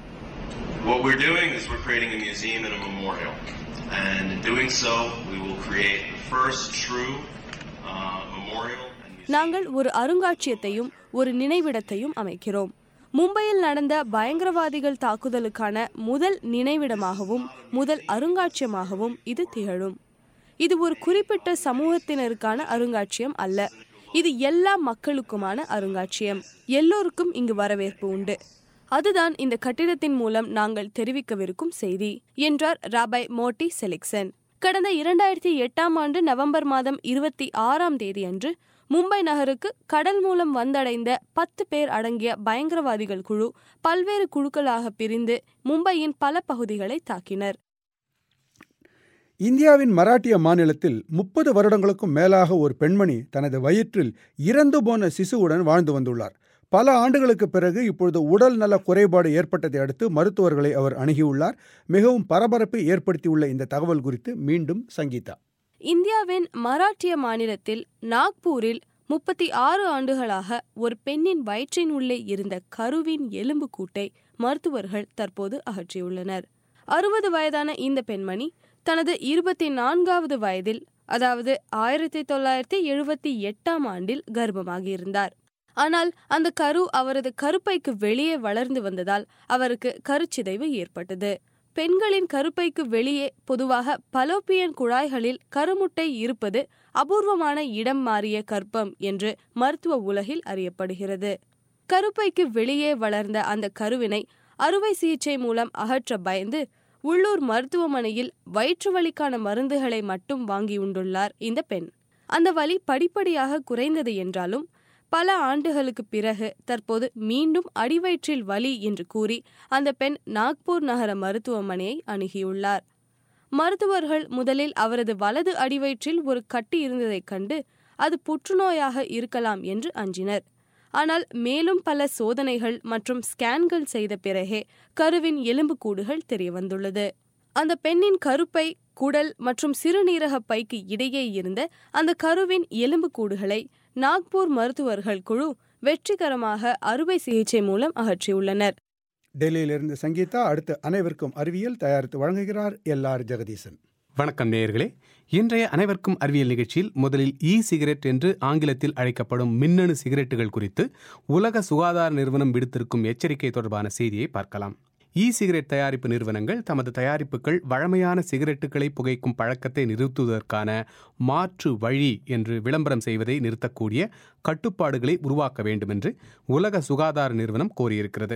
What we're doing is we're creating a museum and a memorial. And in doing so, we will create the first true uh, memorial. நாங்கள் ஒரு அருங்காட்சியத்தையும் ஒரு நினைவிடத்தையும் அமைக்கிறோம் மும்பையில் நடந்த பயங்கரவாதிகள் தாக்குதலுக்கான முதல் நினைவிடமாகவும் முதல் அருங்காட்சியமாகவும் இது திகழும் இது ஒரு குறிப்பிட்ட சமூகத்தினருக்கான அருங்காட்சியம் அல்ல இது எல்லா மக்களுக்குமான அருங்காட்சியம் எல்லோருக்கும் இங்கு வரவேற்பு உண்டு அதுதான் இந்த கட்டிடத்தின் மூலம் நாங்கள் தெரிவிக்கவிருக்கும் செய்தி என்றார் ராபாய் மோட்டி செலிக்சன் கடந்த இரண்டாயிரத்தி எட்டாம் ஆண்டு நவம்பர் மாதம் இருபத்தி ஆறாம் தேதி அன்று மும்பை நகருக்கு கடல் மூலம் வந்தடைந்த பத்து பேர் அடங்கிய பயங்கரவாதிகள் குழு பல்வேறு குழுக்களாக பிரிந்து மும்பையின் பல பகுதிகளை தாக்கினர் இந்தியாவின் மராட்டிய மாநிலத்தில் முப்பது வருடங்களுக்கும் மேலாக ஒரு பெண்மணி தனது வயிற்றில் இறந்து போன சிசுவுடன் வாழ்ந்து வந்துள்ளார் பல ஆண்டுகளுக்கு பிறகு இப்பொழுது உடல் நல குறைபாடு ஏற்பட்டதை அடுத்து மருத்துவர்களை அவர் அணுகியுள்ளார் மிகவும் பரபரப்பை ஏற்படுத்தியுள்ள இந்த தகவல் குறித்து மீண்டும் சங்கீதா இந்தியாவின் மராட்டிய மாநிலத்தில் நாக்பூரில் முப்பத்தி ஆறு ஆண்டுகளாக ஒரு பெண்ணின் வயிற்றின் உள்ளே இருந்த கருவின் எலும்பு கூட்டை மருத்துவர்கள் தற்போது அகற்றியுள்ளனர் அறுபது வயதான இந்த பெண்மணி தனது இருபத்தி நான்காவது வயதில் அதாவது ஆயிரத்தி தொள்ளாயிரத்தி எழுபத்தி எட்டாம் ஆண்டில் கர்ப்பமாகியிருந்தார் ஆனால் அந்த கரு அவரது கருப்பைக்கு வெளியே வளர்ந்து வந்ததால் அவருக்கு கருச்சிதைவு ஏற்பட்டது பெண்களின் கருப்பைக்கு வெளியே பொதுவாக பலோப்பியன் குழாய்களில் கருமுட்டை இருப்பது அபூர்வமான இடம் மாறிய கர்ப்பம் என்று மருத்துவ உலகில் அறியப்படுகிறது கருப்பைக்கு வெளியே வளர்ந்த அந்த கருவினை அறுவை சிகிச்சை மூலம் அகற்ற பயந்து உள்ளூர் மருத்துவமனையில் வயிற்று வலிக்கான மருந்துகளை மட்டும் வாங்கியுண்டுள்ளார் இந்த பெண் அந்த வலி படிப்படியாக குறைந்தது என்றாலும் பல ஆண்டுகளுக்கு பிறகு தற்போது மீண்டும் அடிவயிற்றில் வலி என்று கூறி அந்த பெண் நாக்பூர் நகர மருத்துவமனையை அணுகியுள்ளார் மருத்துவர்கள் முதலில் அவரது வலது அடிவயிற்றில் ஒரு கட்டி இருந்ததைக் கண்டு அது புற்றுநோயாக இருக்கலாம் என்று அஞ்சினர் ஆனால் மேலும் பல சோதனைகள் மற்றும் ஸ்கேன்கள் செய்த பிறகே கருவின் எலும்புக்கூடுகள் தெரியவந்துள்ளது அந்த பெண்ணின் கருப்பை குடல் மற்றும் சிறுநீரக பைக்கு இடையே இருந்த அந்த கருவின் எலும்புக்கூடுகளை நாக்பூர் மருத்துவர்கள் குழு வெற்றிகரமாக அறுவை சிகிச்சை மூலம் அகற்றியுள்ளனர் டெல்லியிலிருந்து சங்கீதா அடுத்து அனைவருக்கும் அறிவியல் தயாரித்து வழங்குகிறார் எல் ஆர் ஜெகதீசன் வணக்கம் நேயர்களே இன்றைய அனைவருக்கும் அறிவியல் நிகழ்ச்சியில் முதலில் இ சிகரெட் என்று ஆங்கிலத்தில் அழைக்கப்படும் மின்னணு சிகரெட்டுகள் குறித்து உலக சுகாதார நிறுவனம் விடுத்திருக்கும் எச்சரிக்கை தொடர்பான செய்தியை பார்க்கலாம் இ சிகரெட் தயாரிப்பு நிறுவனங்கள் தமது தயாரிப்புகள் வழமையான சிகரெட்டுகளை புகைக்கும் பழக்கத்தை நிறுத்துவதற்கான மாற்று வழி என்று விளம்பரம் செய்வதை நிறுத்தக்கூடிய கட்டுப்பாடுகளை உருவாக்க வேண்டும் என்று உலக சுகாதார நிறுவனம் கோரியிருக்கிறது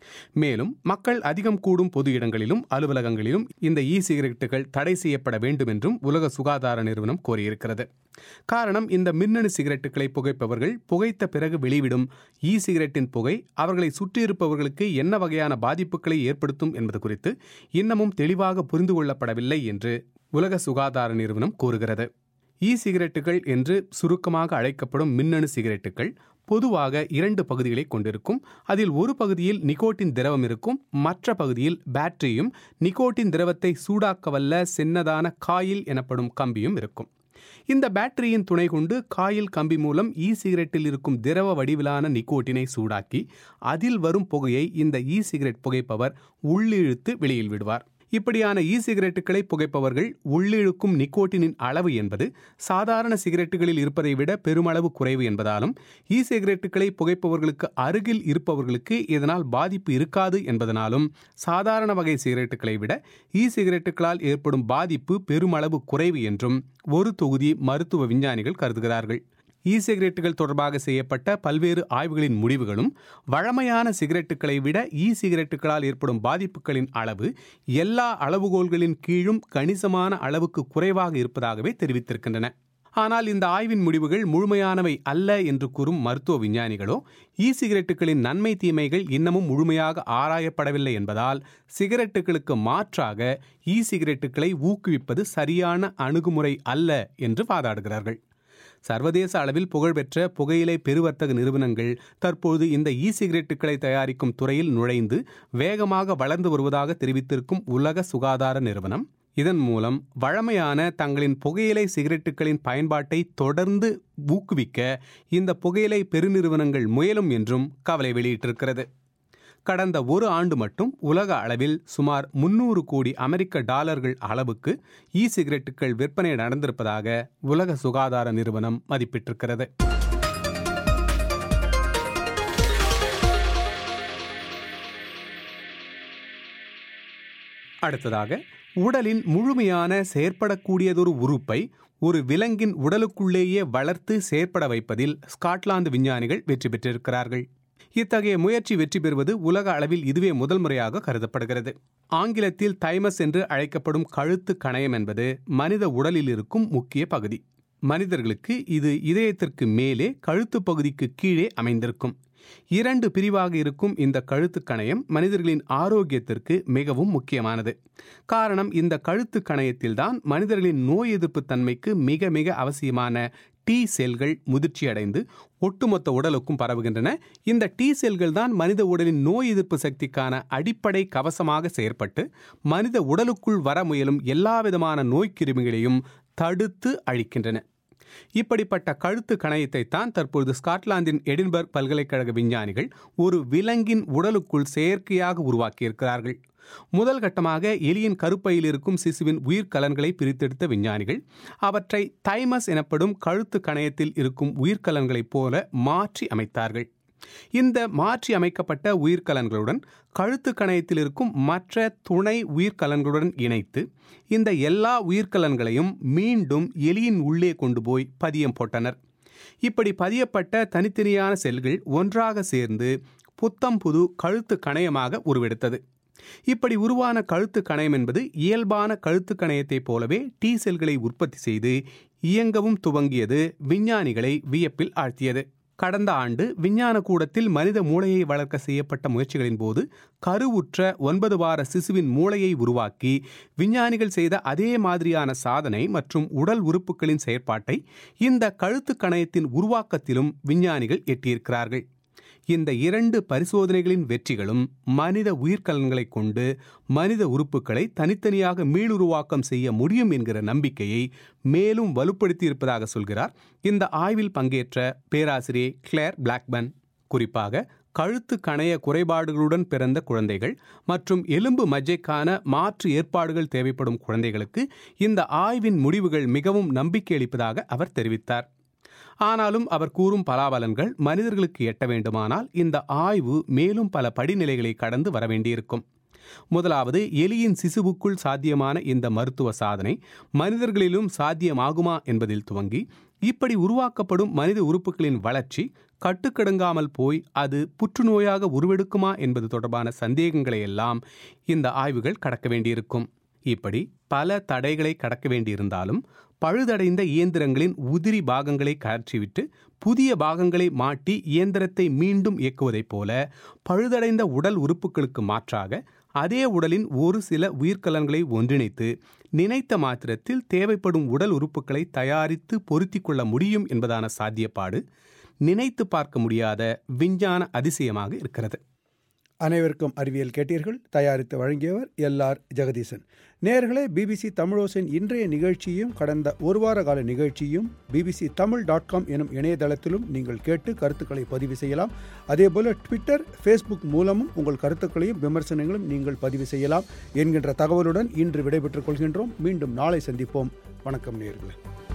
மேலும் மக்கள் அதிகம் கூடும் பொது இடங்களிலும் அலுவலகங்களிலும் இந்த இ சிகரெட்டுகள் தடை செய்யப்பட வேண்டும் என்றும் உலக சுகாதார நிறுவனம் கோரியிருக்கிறது காரணம் இந்த மின்னணு சிகரெட்டுகளை புகைப்பவர்கள் புகைத்த பிறகு வெளிவிடும் இ சிகரெட்டின் புகை அவர்களை சுற்றியிருப்பவர்களுக்கு என்ன வகையான பாதிப்புகளை ஏற்படுத்தும் என்பது குறித்து இன்னமும் தெளிவாக புரிந்து கொள்ளப்படவில்லை என்று உலக சுகாதார நிறுவனம் கூறுகிறது இ சிகரெட்டுகள் என்று சுருக்கமாக அழைக்கப்படும் மின்னணு சிகரெட்டுகள் பொதுவாக இரண்டு பகுதிகளை கொண்டிருக்கும் அதில் ஒரு பகுதியில் நிக்கோட்டின் திரவம் இருக்கும் மற்ற பகுதியில் பேட்டரியும் நிக்கோட்டின் திரவத்தை சூடாக்கவல்ல சின்னதான காயில் எனப்படும் கம்பியும் இருக்கும் இந்த பேட்டரியின் துணை கொண்டு காயில் கம்பி மூலம் இ சிகரெட்டில் இருக்கும் திரவ வடிவிலான நிக்கோட்டினை சூடாக்கி அதில் வரும் புகையை இந்த இ சிகரெட் புகைப்பவர் உள்ளிழுத்து வெளியில் விடுவார் இப்படியான இ சிகரெட்டுகளை புகைப்பவர்கள் உள்ளிழுக்கும் நிக்கோட்டினின் அளவு என்பது சாதாரண சிகரெட்டுகளில் இருப்பதை விட பெருமளவு குறைவு என்பதாலும் இ சிகரெட்டுகளை புகைப்பவர்களுக்கு அருகில் இருப்பவர்களுக்கு இதனால் பாதிப்பு இருக்காது என்பதனாலும் சாதாரண வகை சிகரெட்டுகளை விட இ சிகரெட்டுகளால் ஏற்படும் பாதிப்பு பெருமளவு குறைவு என்றும் ஒரு தொகுதி மருத்துவ விஞ்ஞானிகள் கருதுகிறார்கள் இ சிகரெட்டுகள் தொடர்பாக செய்யப்பட்ட பல்வேறு ஆய்வுகளின் முடிவுகளும் வழமையான சிகரெட்டுகளை விட இ சிகரெட்டுகளால் ஏற்படும் பாதிப்புகளின் அளவு எல்லா அளவுகோல்களின் கீழும் கணிசமான அளவுக்கு குறைவாக இருப்பதாகவே தெரிவித்திருக்கின்றன ஆனால் இந்த ஆய்வின் முடிவுகள் முழுமையானவை அல்ல என்று கூறும் மருத்துவ விஞ்ஞானிகளோ இ சிகரெட்டுகளின் நன்மை தீமைகள் இன்னமும் முழுமையாக ஆராயப்படவில்லை என்பதால் சிகரெட்டுகளுக்கு மாற்றாக இ சிகரெட்டுகளை ஊக்குவிப்பது சரியான அணுகுமுறை அல்ல என்று வாதாடுகிறார்கள் சர்வதேச அளவில் புகழ்பெற்ற புகையிலை பெருவர்த்தக நிறுவனங்கள் தற்போது இந்த இ சிகரெட்டுகளை தயாரிக்கும் துறையில் நுழைந்து வேகமாக வளர்ந்து வருவதாக தெரிவித்திருக்கும் உலக சுகாதார நிறுவனம் இதன் மூலம் வழமையான தங்களின் புகையிலை சிகரெட்டுகளின் பயன்பாட்டை தொடர்ந்து ஊக்குவிக்க இந்த புகையிலை பெருநிறுவனங்கள் முயலும் என்றும் கவலை வெளியிட்டிருக்கிறது கடந்த ஒரு ஆண்டு மட்டும் உலக அளவில் சுமார் முன்னூறு கோடி அமெரிக்க டாலர்கள் அளவுக்கு இ சிகரெட்டுகள் விற்பனை நடந்திருப்பதாக உலக சுகாதார நிறுவனம் மதிப்பிட்டிருக்கிறது அடுத்ததாக உடலின் முழுமையான செயற்படக்கூடியதொரு உறுப்பை ஒரு விலங்கின் உடலுக்குள்ளேயே வளர்த்து செயற்பட வைப்பதில் ஸ்காட்லாந்து விஞ்ஞானிகள் வெற்றி பெற்றிருக்கிறார்கள் இத்தகைய முயற்சி வெற்றி பெறுவது உலக அளவில் இதுவே முதல் முறையாக கருதப்படுகிறது ஆங்கிலத்தில் தைமஸ் என்று அழைக்கப்படும் கழுத்து கணையம் என்பது மனித உடலில் இருக்கும் முக்கிய பகுதி மனிதர்களுக்கு இது இதயத்திற்கு மேலே கழுத்து பகுதிக்கு கீழே அமைந்திருக்கும் இரண்டு பிரிவாக இருக்கும் இந்த கழுத்து கணையம் மனிதர்களின் ஆரோக்கியத்திற்கு மிகவும் முக்கியமானது காரணம் இந்த கழுத்து கணையத்தில்தான் மனிதர்களின் நோய் எதிர்ப்பு தன்மைக்கு மிக மிக அவசியமான டி செல்கள் முதிர்ச்சியடைந்து ஒட்டுமொத்த உடலுக்கும் பரவுகின்றன இந்த டி செல்கள் தான் மனித உடலின் நோய் எதிர்ப்பு சக்திக்கான அடிப்படை கவசமாக செயற்பட்டு மனித உடலுக்குள் வர முயலும் எல்லாவிதமான நோய்க்கிருமிகளையும் தடுத்து அழிக்கின்றன இப்படிப்பட்ட கழுத்து கணையத்தை தான் தற்பொழுது ஸ்காட்லாந்தின் எடின்பர்க் பல்கலைக்கழக விஞ்ஞானிகள் ஒரு விலங்கின் உடலுக்குள் செயற்கையாக உருவாக்கியிருக்கிறார்கள் முதல் கட்டமாக எலியின் கருப்பையில் இருக்கும் சிசுவின் உயிர்க்கலன்களை பிரித்தெடுத்த விஞ்ஞானிகள் அவற்றை தைமஸ் எனப்படும் கழுத்து கணையத்தில் இருக்கும் உயிர்க்கலன்களைப் போல மாற்றி அமைத்தார்கள் இந்த மாற்றி அமைக்கப்பட்ட உயிர்க்கலன்களுடன் கழுத்து கணையத்தில் இருக்கும் மற்ற துணை உயிர்க்கலன்களுடன் இணைத்து இந்த எல்லா உயிர்க்கலன்களையும் மீண்டும் எலியின் உள்ளே கொண்டு போய் பதியம் போட்டனர் இப்படி பதியப்பட்ட தனித்தனியான செல்கள் ஒன்றாக சேர்ந்து புத்தம் புது கழுத்து கணையமாக உருவெடுத்தது இப்படி உருவான கழுத்து கணையம் என்பது இயல்பான கழுத்து கணையத்தைப் போலவே டி செல்களை உற்பத்தி செய்து இயங்கவும் துவங்கியது விஞ்ஞானிகளை வியப்பில் ஆழ்த்தியது கடந்த ஆண்டு விஞ்ஞான கூடத்தில் மனித மூளையை வளர்க்க செய்யப்பட்ட முயற்சிகளின் போது கருவுற்ற ஒன்பது வார சிசுவின் மூளையை உருவாக்கி விஞ்ஞானிகள் செய்த அதே மாதிரியான சாதனை மற்றும் உடல் உறுப்புகளின் செயற்பாட்டை இந்த கழுத்து கணையத்தின் உருவாக்கத்திலும் விஞ்ஞானிகள் எட்டியிருக்கிறார்கள் இந்த இரண்டு பரிசோதனைகளின் வெற்றிகளும் மனித உயிர்க்கலன்களை கொண்டு மனித உறுப்புகளை தனித்தனியாக மீளுருவாக்கம் செய்ய முடியும் என்கிற நம்பிக்கையை மேலும் வலுப்படுத்தியிருப்பதாக சொல்கிறார் இந்த ஆய்வில் பங்கேற்ற பேராசிரியை கிளேர் பிளாக்பன் குறிப்பாக கழுத்து கணைய குறைபாடுகளுடன் பிறந்த குழந்தைகள் மற்றும் எலும்பு மஜ்ஜைக்கான மாற்று ஏற்பாடுகள் தேவைப்படும் குழந்தைகளுக்கு இந்த ஆய்வின் முடிவுகள் மிகவும் நம்பிக்கை அளிப்பதாக அவர் தெரிவித்தார் ஆனாலும் அவர் கூறும் பலாபலன்கள் மனிதர்களுக்கு எட்ட வேண்டுமானால் இந்த ஆய்வு மேலும் பல படிநிலைகளை கடந்து வர வேண்டியிருக்கும் முதலாவது எலியின் சிசுவுக்குள் சாத்தியமான இந்த மருத்துவ சாதனை மனிதர்களிலும் சாத்தியமாகுமா என்பதில் துவங்கி இப்படி உருவாக்கப்படும் மனித உறுப்புகளின் வளர்ச்சி கட்டுக்கடுங்காமல் போய் அது புற்றுநோயாக உருவெடுக்குமா என்பது தொடர்பான சந்தேகங்களை எல்லாம் இந்த ஆய்வுகள் கடக்க வேண்டியிருக்கும் இப்படி பல தடைகளை கடக்க வேண்டியிருந்தாலும் பழுதடைந்த இயந்திரங்களின் உதிரி பாகங்களை கழற்றிவிட்டு புதிய பாகங்களை மாட்டி இயந்திரத்தை மீண்டும் இயக்குவதைப் போல பழுதடைந்த உடல் உறுப்புகளுக்கு மாற்றாக அதே உடலின் ஒரு சில உயிர்க்கலன்களை ஒன்றிணைத்து நினைத்த மாத்திரத்தில் தேவைப்படும் உடல் உறுப்புகளை தயாரித்து பொருத்திக் கொள்ள முடியும் என்பதான சாத்தியப்பாடு நினைத்து பார்க்க முடியாத விஞ்ஞான அதிசயமாக இருக்கிறது அனைவருக்கும் அறிவியல் கேட்டீர்கள் தயாரித்து வழங்கியவர் எல் ஆர் ஜெகதீசன் நேர்களே பிபிசி தமிழோசின் இன்றைய நிகழ்ச்சியும் கடந்த ஒரு வார கால நிகழ்ச்சியும் பிபிசி தமிழ் டாட் காம் எனும் இணையதளத்திலும் நீங்கள் கேட்டு கருத்துக்களை பதிவு செய்யலாம் அதேபோல ட்விட்டர் ஃபேஸ்புக் மூலமும் உங்கள் கருத்துக்களையும் விமர்சனங்களும் நீங்கள் பதிவு செய்யலாம் என்கின்ற தகவலுடன் இன்று விடைபெற்றுக் கொள்கின்றோம் மீண்டும் நாளை சந்திப்போம் வணக்கம் நேர்களே